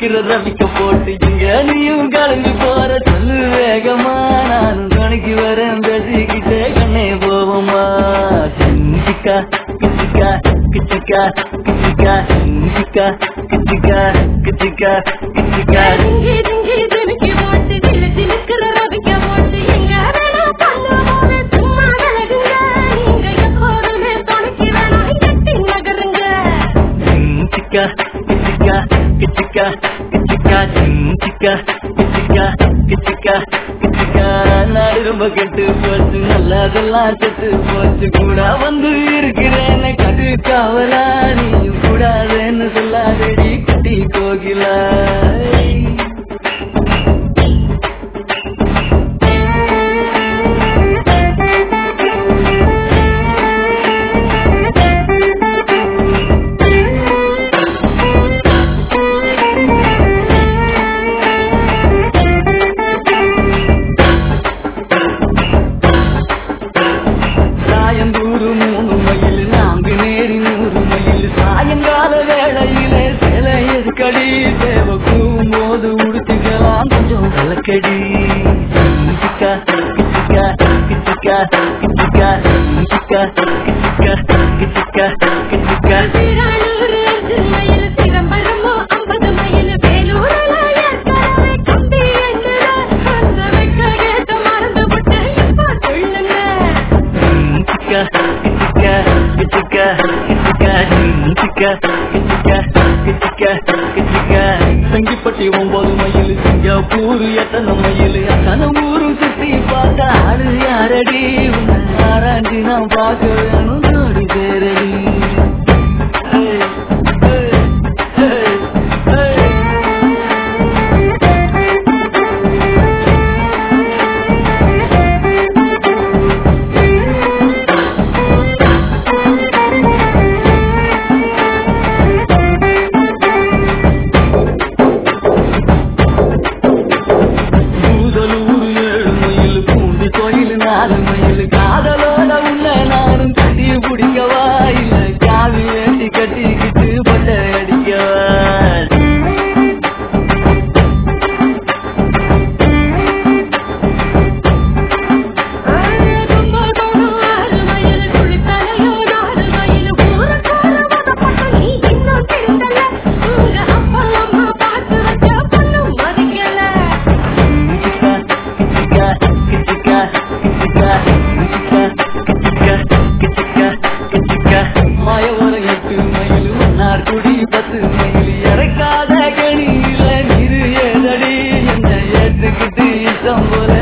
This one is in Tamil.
நிக்கிற ரவிக்க போட்டு இங்க நீயும் கலந்து போற சொல்லு வேகமா நானும் துணைக்கு வரேன் பேசிக்கிட்டே கண்ணே போவோமா சிக்கா கிச்சிக்கா கிச்சிக்கா கிச்சிக்கா சிக்கா கிச்சிக்கா கிச்சிக்கா கிச்சிக்கா டிங்கி டிங்கி டிமிக்கி போட்டு ஜிலு ஜிலுக்குற ரவிக்க போட்டு எங்க வேணா பண்ணுவோமே சும்மா விலகுங்க நீங்க எப்போதுமே துணைக்கு வேணாம் கட்டி நகருங்க சிக்கா கிச்சிக்கா கிச்சிக்கா கிச்சிக்கா சிக்கா கிச்சிக்கா கிச்சிக்கா கிச்சிக்கா நாடு ரொம்ப கெட்டு போச்சு நல்லதெல்லாம் செத்து போச்சு கூட வந்து இருக்கிறேன்னு கட்டு காவலா நீயும் கூடாதுன்னு சொல்லாதடி கட்டி கோகிலா சாயந்தூரு மூணு மைல் நான்கு நேரி நூறு மைல் சாயங்கால வேளையிலே சில எதுக்கடி தேவக்கும் போது உடுத்துக்கலாம் கொஞ்சம் விளக்கடி கிச்சிக்கா கிச்சிக்கா கிச்சிக்கா கிச்சிக்கா கிச்சிக்கா கிச்சிக்கா கிச்சிக்கா கிச்சிக்கா திருநூறு அஞ்சு மைல் சிதம்பரமோ ஐம்பது மைல் வேலூரில் ஏற்கனவே கம்பி எண்ணுற அந்த வெக்க கேட்ட மறந்து விட்டு இப்ப சொல்லுங்க கிச்சிக்கா கிச்சிக்கா கிச்சிக்கா கிச்சிக்கா கிச்சிக்கா கிச்சிக்கா கிச்சிக்கா கிச்சிக்கா சங்கிப்பட்டி ஒன்பது மைல் சிங்கப்பூர் எத்தனை மைல் அத்தனை ஊரு சுத்தி பார்க்க ஆடு யாரடி உன்னை ஆராய்ச்சி நான் பார்க்க வேணும் ஜோடி பேரடி Hey, hey, hey, hey. Budalur ஏழு மைல் பூண்டி கோயில் நாலு மைல் காதலோட உள்ள நானும் கட்டி பிடிக்கவா இல்ல காவி வேண்டி கட்டிக்கிட்டு பட்ட அடிக்கவா கும்பகோணம் ஆறு மைல் குளித்தலையோ நாலு மைல் ஊருக்கார வதப்பட்ட நீ இன்னும் திருந்தல உங்க அப்பா அம்மா பார்த்து வச்ச பொண்ணும் மதிக்கல கிச்சிக்கா கிச்சிக்கா கிச்சிக்கா கிச்சிக்கா கிச்சிக்கா கிச்சிக்கா கிச்சிக்கா மாயவரம் எட்டு மைல் மன்னார் குடி பத்து மைல் இறக்காத கணியில நீரு ஏதடி என்ன ஏற்றுக்கிட்டு இஷ்டம் போல